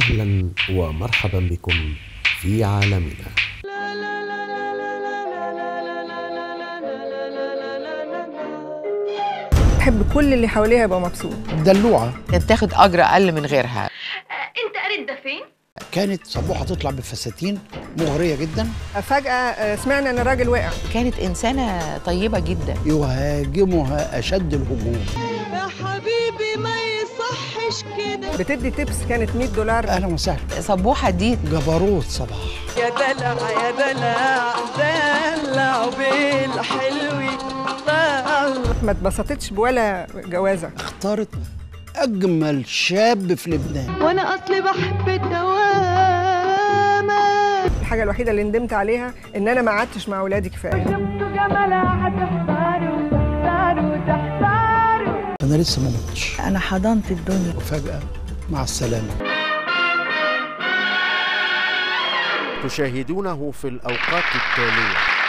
أهلا ومرحبا بكم في عالمنا تحب كل اللي حواليها يبقى مبسوط دلوعه تاخد اجر اقل من غيرها انت قريت ده فين؟ كانت صبوحه تطلع بفساتين مغريه جدا فجأة آه، سمعنا ان الراجل وقع كانت انسانه طيبه جدا يهاجمها اشد الهجوم يا حبيبي ما يصحش كده بتدي تيبس كانت 100 دولار اهلا وسهلا صبوحه دي جبروت صباح يا دلع يا دلع دلع بالحلو طلع ما اتبسطتش بولا جوازة اختارت اجمل شاب في لبنان وانا اصلي بحب الدوامة الحاجة الوحيدة اللي ندمت عليها ان انا ما قعدتش مع اولادي كفاية شفتوا جمالها هتحتاروا تحتاروا تحتاروا انا لسه ما متش انا حضنت الدنيا وفجاه مع السلامه تشاهدونه في الأوقات التالية